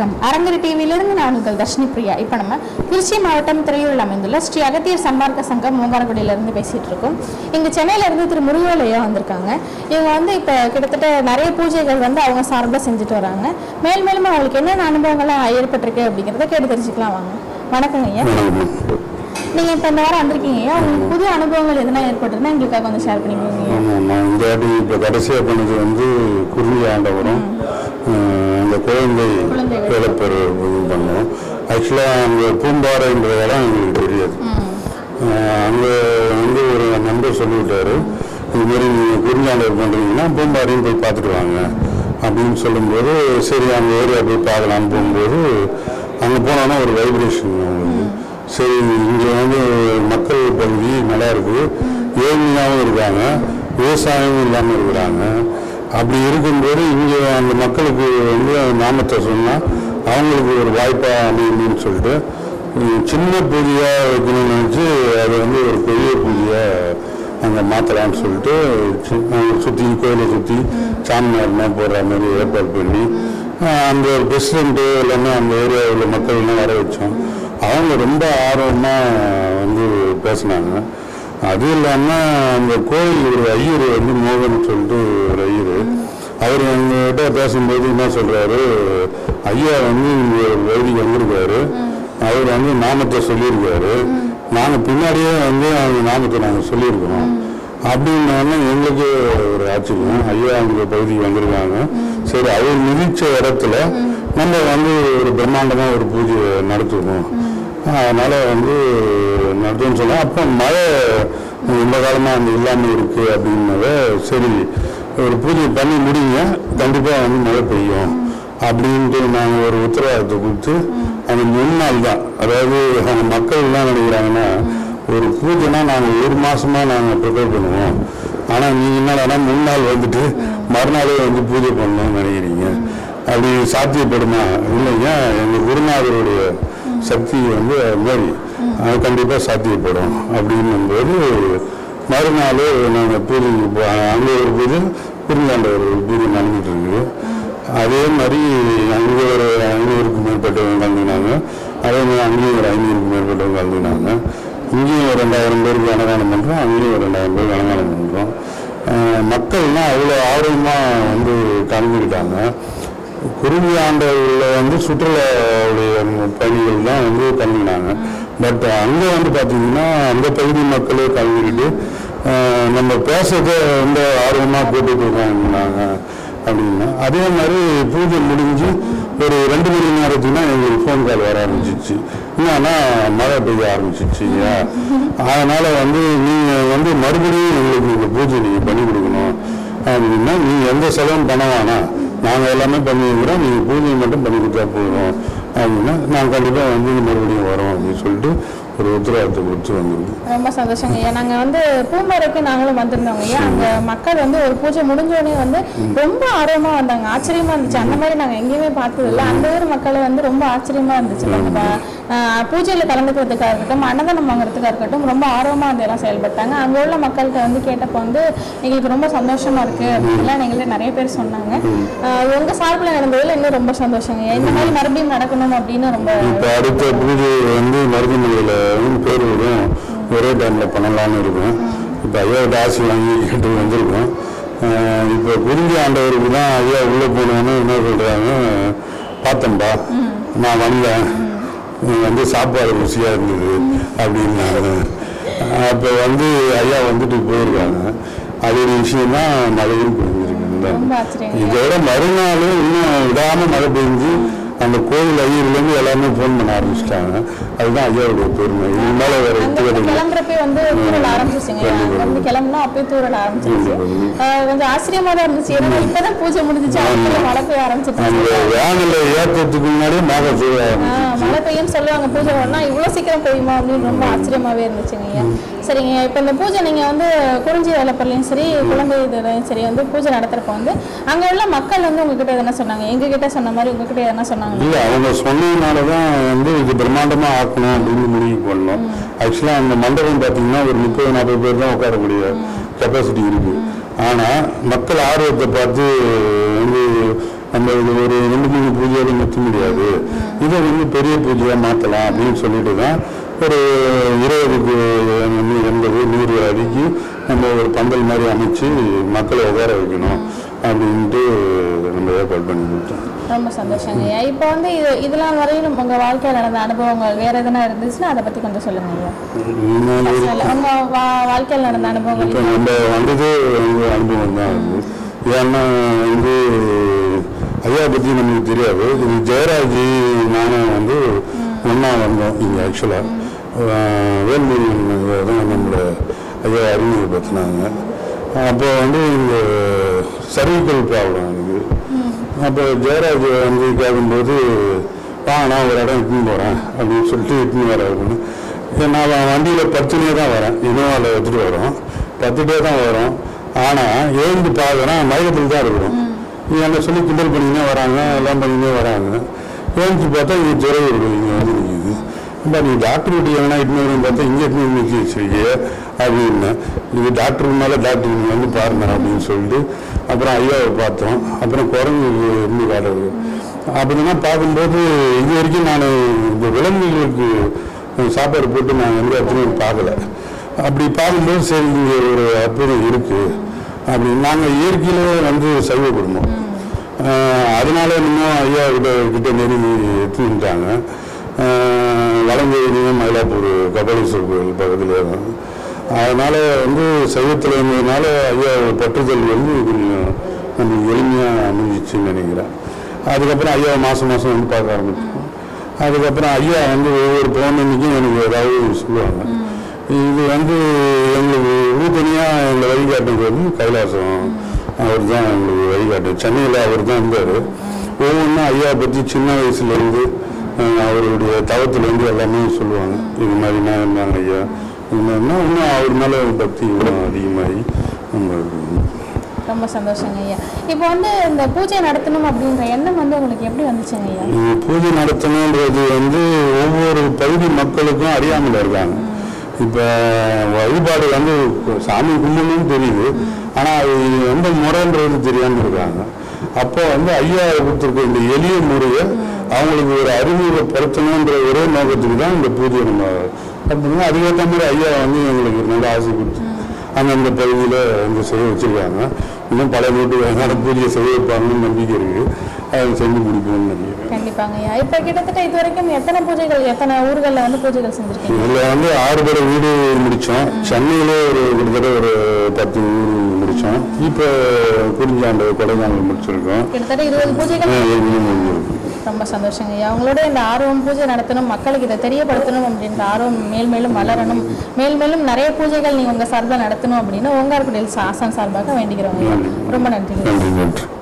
வணக்கம் அரங்கரி டிவியிலிருந்து நான் உங்கள் தர்ஷினி பிரியா இப்போ நம்ம திருச்சி மாவட்டம் திரையூரில் அமைந்துள்ள ஸ்ரீ அகத்தியர் சன்மார்க்க சங்கம் மூங்காரக்குடியிலேருந்து பேசிகிட்டு இருக்கோம் இங்கே சென்னையிலேருந்து திரு முருகோலையா வந்திருக்காங்க இவங்க வந்து இப்போ கிட்டத்தட்ட நிறைய பூஜைகள் வந்து அவங்க சார்பில் செஞ்சுட்டு வராங்க மேல் மேலும் அவங்களுக்கு என்னென்ன அனுபவங்கள்லாம் ஏற்பட்டிருக்கு அப்படிங்கிறத கேட்டு தெரிஞ்சுக்கலாம் வாங்க வணக்கங்க ஐயா நீங்கள் இப்போ இந்த வாரம் வந்திருக்கீங்க ஐயா உங்களுக்கு புது அனுபவங்கள் எதுனா ஏற்பட்டிருந்தா எங்களுக்காக கொஞ்சம் ஷேர் பண்ணிக்கோங்க ஆமாம் நான் இந்த வாட்டி இப்போ கடைசியாக பண்ணது வந்து குருவி ஆண்டவரம் அஹ், அந்த குழந்தை குழந்தை வேலைப்பேர் இது பண்ணோம் ஆக்சுவலாக அங்கே பூம்பாறைன்ற இடம் எங்களுக்கு தெரியாது அங்கே வந்து ஒரு நண்பர் சொல்லிவிட்டாரு இது மாதிரி நீங்கள் குருஞாண்டவர் பண்ணுறீங்கன்னா பூம்பாறையும் போய் பார்த்துட்டு வாங்க அப்படின்னு சொல்லும்போது சரி அந்த ஏரியா போய் பார்க்கலான்னு போகும்போது அங்கே போனோன்னா ஒரு வைப்ரேஷன் வந்து சரி இங்கே வந்து மக்கள் பகுதி நல்லா இருக்குது ஏழ்மையாகவும் இருக்காங்க விவசாயமும் இல்லாமல் இருக்கிறாங்க அப்படி இருக்கும்போது இங்கே அந்த மக்களுக்கு வந்து நாமத்தை சொன்னால் அவங்களுக்கு ஒரு வாய்ப்பாக அமையும்னு சொல்லிட்டு உம், சின்ன பூஜையாக வைக்கணும்னு நினச்சி அது வந்து ஒரு பெரிய பூஜையாக அங்கே மாற்றலாம்னு சொல்லிட்டு சுற்றி கோயிலை சுற்றி சாமியார்லாம் போடுற மாதிரி ஏற்பாடு பண்ணி ஆஹ், அந்த ஒரு பிரசிடெண்ட்டு எல்லாமே அந்த ஏரியாவில் மக்கள்லாம் வர வச்சோம் அவங்க ரொம்ப ஆர்வமாக வந்து பேசினாங்க அது இல்லாமல் அந்த கோயில் ஒரு ஐயர் வந்து மோகன் சொல்லிட்டு ஒரு ஐயர் அவர் எங்ககிட்ட பேசும்போது என்ன சொல்கிறாரு ஐயா வந்து இங்கே எழுதி வந்திருக்காரு அவர் வந்து நாமத்தை சொல்லியிருக்காரு நாங்கள் பின்னாடியே வந்து அந்த நாமத்தை நாங்கள் சொல்லியிருக்கிறோம் அப்படின்னால எங்களுக்கு ஒரு ஆச்சரியம் ஐயா அந்த பகுதிக்கு வந்திருக்காங்க சரி அவர் மிதிச்ச இடத்துல நம்ம வந்து ஒரு பிரம்மாண்டமாக ஒரு பூஜை நடத்துவோம் அதனால் வந்து நடத்துன்னு சொன்னால் அப்போ மழை இந்த காலமாக அந்த இல்லாமல் இருக்குது அப்படின்னத சரி ஒரு பூஜை பண்ணி முடிங்க கண்டிப்பாக வந்து மழை பெய்யும் அப்படின்ட்டு நாங்கள் ஒரு உத்தரவாதத்தை கொடுத்து அந்த முன்னாள் தான் அதாவது அவங்க மக்கள் என்ன நினைக்கிறாங்கன்னா ஒரு பூஜைனா நாங்கள் ஒரு மாசமா நாங்கள் ப்ரிப்பேர் பண்ணுவோம் ஆனால் நீங்கள் என்னடானா முன்னாள் வந்துட்டு மறுநாளே வந்து பூஜை பண்ணணும்னு நினைக்கிறீங்க அப்படி சாத்தியப்படுமா இல்லைங்க எங்கள் குருநாதருடைய சக்தி வந்து அது மாதிரி அது கண்டிப்பாக சாத்தியப்படும் அப்படின்னும்போது மறுநாள் நாங்கள் பூஜைக்கு போ அங்கே ஒரு பூஜை குருங்காண்டவர் ஒரு பூஜை நடந்துட்டு இருக்குது அதே மாதிரி அங்கே ஒரு ஐநூறுக்கும் மேற்பட்டவங்க கலந்துனாங்க அதே மாதிரி அங்கேயும் ஒரு ஐநூறுக்கும் மேற்பட்டவங்க கலந்துனாங்க இங்கேயும் ஒரு ரெண்டாயிரம் பேருக்கு அன்னதானம் பண்ணுறோம் அங்கேயும் ஒரு ரெண்டாயிரம் பேருக்கு அன்னதானம் பண்ணுறோம் மக்கள்லாம் அவ்வளோ ஆர்வமாக வந்து கலந்துக்கிட்டாங்க குருவி ஆண்டவர்களில் வந்து சுற்றுலாவுடைய பயணிகள் தான் வந்து கலந்துக்கினாங்க பட் அங்கே வந்து பார்த்தீங்கன்னா அந்த பகுதி மக்களே கலந்துக்கிட்டு ஆஹ், நம்ம பேசுறத ரொம்ப ஆர்வமாக போட்டுட்டு இருக்காங்க அப்படின்னா அதே மாதிரி பூஜை முடிஞ்சு ஒரு ரெண்டு மணி நேரத்துக்குனா எங்களுக்கு ஃபோன் கால் வர ஆரம்பிச்சிச்சு என்னன்னா மழை பெய்ய ஆரம்பிச்சிச்சுங்க அதனால வந்து நீங்கள் வந்து மறுபடியும் எங்களுக்கு இந்த பூஜை நீங்கள் பண்ணி கொடுக்கணும் அப்படின்னா நீங்கள் எந்த செலவும் பண்ண வேணாம் நாங்கள் எல்லாமே பண்ணி வைக்கிறோம் நீங்கள் பூஜை மட்டும் பண்ணி கொடுத்தா போதும் அப்படின்னா நாங்கள் கண்டிப்பாக வந்து மறுபடியும் வரோம் அப்படின்னு சொல்லிட்டு ஒரு உத்தரவாதத்தை கொடுத்து வந்திருக்கோம் ரொம்ப சந்தோஷங்க ஐயா நாங்க வந்து பூமரைக்கு நாங்களும் வந்திருந்தோங்க ஐயா அங்க மக்கள் வந்து ஒரு பூஜை முடிஞ்ச உடனே வந்து ரொம்ப ஆர்வமா வந்தாங்க ஆச்சரியமா இருந்துச்சு அந்த மாதிரி நாங்க எங்கேயுமே பார்த்தது இல்லை அந்த ஊர் மக்கள் வந்து ரொம்ப ஆச்சரியமா இருந்துச்சு அந்த ப- ஆஹ் பூஜையில கலந்துக்கிறதுக்காக இருக்கட்டும் அன்னதானம் வாங்குறதுக்காக இருக்கட்டும் ரொம்ப ஆர்வமா வந்து எல்லாம் செயல்பட்டாங்க அங்க உள்ள மக்கள்கிட்ட வந்து கேட்டப்போ வந்து எங்களுக்கு ரொம்ப சந்தோஷமா இருக்கு அப்படின்லாம் எங்கள்ட்ட நிறைய பேர் சொன்னாங்க ஆஹ் உங்க சார்பில் நடந்ததுல இன்னும் ரொம்ப சந்தோஷங்க ஐயா. இந்த மாதிரி மறுபடியும் நடக்கணும் அப்படின்னு ரொம்ப இப்போ அடுத்த பூஜை வந்து மருதமலையில் பேர் விடும் ஒரே டைமில் பண்ணலாம்னு இருக்கோம் இப்போ ஐயாவோட ஆசை வாங்கி கேட்டு வந்திருக்கோம் ஆஹ் இப்போ குறிஞ்சி ஆண்டவருக்கு தான் ஐயா உள்ளே போனோன்னு என்ன சொல்கிறாங்க பார்த்தேன்பா நான் வந்தேன் நீ வந்து சாப்பாடு ருசியாக இருந்தது அப்படின்னாங்க அப்போ வந்து ஐயா வந்துட்டு போயிருக்காங்க அது ஒரு விஷயம் தான் மழையும் புரிஞ்சிருக்கு ரொம்ப ஆச்சரியம் இதோட மறுநாள் இன்னும் விடாம மழை பெஞ்சு அந்த கோவில் ஐயர்லேருந்து எல்லாமே ஃபோன் பண்ண ஆரம்பிச்சிட்டாங்க அதுதான் ஐயாவுடைய பெருமை இது மேலே வேற அங்க எட்டு இருந்து கிளம்புறப்பே வந்து தூரல் ஆரம்பிச்சிச்சுங்க அங்க இருந்து கிளம்புனா அப்பயே தூரல் ஆரம்பிச்சிருச்சு ஆஹ் கொஞ்சம் ஆச்சரியமா தான் இருந்துச்சு ஏன்னா இப்பதான் பூஜை முடிஞ்சிச்சு அதுக்குள்ள மழை பெய்ய ஆரம்பிச்சிருச்சு அந்த வேனில் ஏற்றத்துக்கு முன்னாடியே மேகம் செய்ய ஆஹ் மழை பெய்யும்னு சொல்லுவாங்க பூஜை பண்ணா இவ்வளவு சீக்கிரம் பெய்யுமா அப்படின்னு ரொம்ப ஆச்சரியமாவே இருந்துச்சுங்க ஐயா சரிங்க இப்போ இந்த பூஜை நீங்க வந்து குறிஞ்சி வேலைப்பள்ளியும் சரி குழந்தை இதுலையும் சரி வந்து பூஜை நடத்துறப்ப வந்து அங்க உள்ள மக்கள் வந்து உங்ககிட்ட எதனா சொன்னாங்க எங்க கிட்ட சொன்ன மாதிரி உங்ககிட்ட எதனா சொன்னாங்க இல்லை அவங்க சொன்னதுனால தான் வந்து இது பிரம்மாண்டமாக ஆக்கணும் அப்படின்னு முடிவு பண்ணோம் ஆக்சுவலாக அந்த மண்டபம் பார்த்தீங்கன்னா ஒரு முப்பது நாற்பது பேர் தான் உட்காரக்கூடிய கெப்பாசிட்டி இருக்கு ஆனால் மக்கள் ஆர்வத்தை பார்த்து வந்து நம்ம இது ஒரு ரெண்டு மூணு பூஜையோட நிறுத்த முடியாது இதை வந்து பெரிய பூஜையாக மாற்றலாம் அப்படின்னு சொல்லிட்டு தான் ஒரு இருபதுக்கு எண்பது நூறு அடிக்கு நம்ம ஒரு பந்தல் மாதிரி அமைச்சு மக்களை உட்கார வைக்கணும் அப்படின்ட்டு நம்ம ஏற்பாடு பண்ணி கொடுத்தோம் ரொம்ப சந்தோஷங்க ஐயா இப்போ வந்து இது இதெல்லாம் வரையிலும் உங்க வாழ்க்கையில் நடந்த அனுபவங்கள் வேற எதனா இருந்துச்சுன்னா அதை பத்தி கொஞ்சம் சொல்லுங்க ஐயா இன்னும் ஒரு இல்ல, உங்க வா- வாழ்க்கையில் நடந்த அனுபவங்கள் இப்போ நம்ம வந்ததே வந்து அனுபவம் தான் அது ஏன்னா வந்து ஐயா பற்றி நமக்கு தெரியாது இது ஜெயராஜ் நானும் வந்து ஒன்றா வந்தோம் இங்கே ஆக்சுவலாக வேல்முருகன் தான் நம்மளை ஐயா அறிமுகப்படுத்தினாங்க அப்போ வந்து இந்த சர்விக்கல் ப்ராப்ளம் எனக்கு அப்போ ஜெயராஜ் வந்து கேட்கும்போது வா நான் ஒரு இடம் இட்டுன்னு போகிறேன் அப்படின்னு சொல்லிட்டு இட்டுன்னு வர நான் வண்டியில் பத்துனே தான் வரேன் இனோவாவில் எடுத்துகிட்டு வரோம் பத்துட்டே தான் வரோம் ஆனால் எழுந்து பார்க்குறேன் மயக்கத்தில் தான் இருக்கிறோம் நீ என்ன சொல்லி கிண்டல் பண்ணினே வராங்க எல்லாம் பண்ணினே வராங்க எழுந்து பார்த்தா இங்கே ஜுரம் இருக்குது இங்கே வந்து நிற்கிது இப்போ நீ டாக்டர் வீட்டு எங்கன்னா இட்டுன்னு வரும்னு பார்த்தா இங்கே இட்டுன்னு நிற்க வச்சிருக்கீங்க அப்படின்னு இது டாக்டர் மேலே டாக்டர் நீங்க வந்து பாருங்க அப்படின்னு சொல்லிட்டு அப்புறம் ஐயாவை பார்த்தோம் அப்புறம் குரங்கு இருந்து காட்டுறது அப்படின்னா பார்க்கும்போது இது வரைக்கும் நான் இந்த விலங்குகளுக்கு சாப்பாடு போட்டு நான் எந்த இடத்துலையும் பார்க்கல அப்படி பார்க்கும்போது சரி இங்கே ஒரு அற்புதம் இருக்குது அப்படின்னு நாங்கள் இயற்கையிலே வந்து சைவ குடும்பம் ஆஹ் அதனால இன்னும் ஐயா கிட்ட கிட்ட நெருங்கி எடுத்துட்டாங்க வளஞ்சேரியும் மயிலாப்பூர் கபாலீஸ்வரர் கோயில் பக்கத்துலேயே தான் அதனால வந்து சைவத்தில் இருந்ததுனால ஐயா பற்றுதல் வந்து கொஞ்சம் நமக்கு எளிமையாக அமைஞ்சிச்சுன்னு நினைக்கிறேன் அதுக்கப்புறம் ஐயா மாதம் மாதம் வந்து பார்க்க ஆரம்பிச்சோம் அதுக்கப்புறம் ஐயா வந்து ஒவ்வொரு பௌர்ணமிக்கும் எனக்கு ஏதாவது சொல்லுவாங்க இது வந்து எங்களுக்கு உறுதுணையாக எங்களை வழிகாட்டுறது வந்து கைலாசம் அவர் தான் எங்களுக்கு வழிகாட்டு சென்னையில் அவர் தான் இருந்தார் ஒவ்வொன்றும் ஐயா பற்றி சின்ன வயசுலேருந்து அவருடைய தவத்திலேருந்து எல்லாமே சொல்லுவாங்க இது மாதிரினா இருந்தாங்க ஐயா இது மாதிரினா இன்னும் அவர் மேலே பக்தி இன்னும் அதிகமாகி நம்ம ரொம்ப சந்தோஷங்க ஐயா இப்போ வந்து இந்த பூஜை நடத்தணும் அப்படின்ற எண்ணம் வந்து உங்களுக்கு எப்படி வந்துச்சுங்க ஐயா இது பூஜை நடத்தணுன்றது வந்து ஒவ்வொரு பகுதி மக்களுக்கும் அறியாமல் இருக்காங்க இப்போ வழிபாடு வந்து சாமி கும்பிடணும்னு தெரியுது ஆனால் அது எந்த முறைன்றது தெரியாமல் இருக்காங்க அப்போ வந்து ஐயா கொடுத்துருக்க இந்த எளிய முறையை அவங்களுக்கு ஒரு அறிமுகப்படுத்தணுன்ற ஒரே நோக்கத்துக்கு தான் இந்த பூஜை நம்ம அப்படின்னா அதுக்கேற்ற மாதிரி ஐயா வந்து எங்களுக்கு நல்ல ஆசை கொடுத்து அந்தந்த பகுதியில் வந்து செய்ய வச்சுருக்காங்க இன்னும் பல வீட்டு பூஜையை செய்ய வைப்பாங்கன்னு நம்பிக்கை இருக்குது அதை செஞ்சு முடிப்போம்னு நினைக்கிறேன் கண்டிப்பாங்க ஐயா இப்போ கிட்டத்தட்ட இது வரைக்கும் எத்தனை பூஜைகள் எத்தனை ஊர்களில் வந்து பூஜைகள் செஞ்சுருக்கீங்க இதில் வந்து ஆறு பேர் வீடு முடித்தோம் சென்னையிலே ஒரு கிட்டத்தட்ட ஒரு பத்து ஊர் முடித்தோம் இப்போ குறிஞ்சாண்டு கொடைக்கானல் முடிச்சிருக்கோம் கிட்டத்தட்ட இருபது பூஜைகள் ஆஹ் ஏற்கனவே முடிஞ்சிருக்கு ரொம்ப சந்தோஷங்க ஐயா உங்களோட இந்த ஆர்வம் பூஜை நடத்தணும் மக்களுக்கு இதை தெரியப்படுத்தணும் அப்படின்ற ஆர்வம் மேல் மேலும் வளரணும் மேல் மேலும் நிறைய பூஜைகள் நீங்கள் உங்கள் சார்பாக நடத்தணும் அப்படின்னு ஓங்கார்குடியில் ஆசான் சார்பாக வேண்டிக்கிறோங்க ஐயா ரொம்ப நன்றிங்க நன்றி நன்றி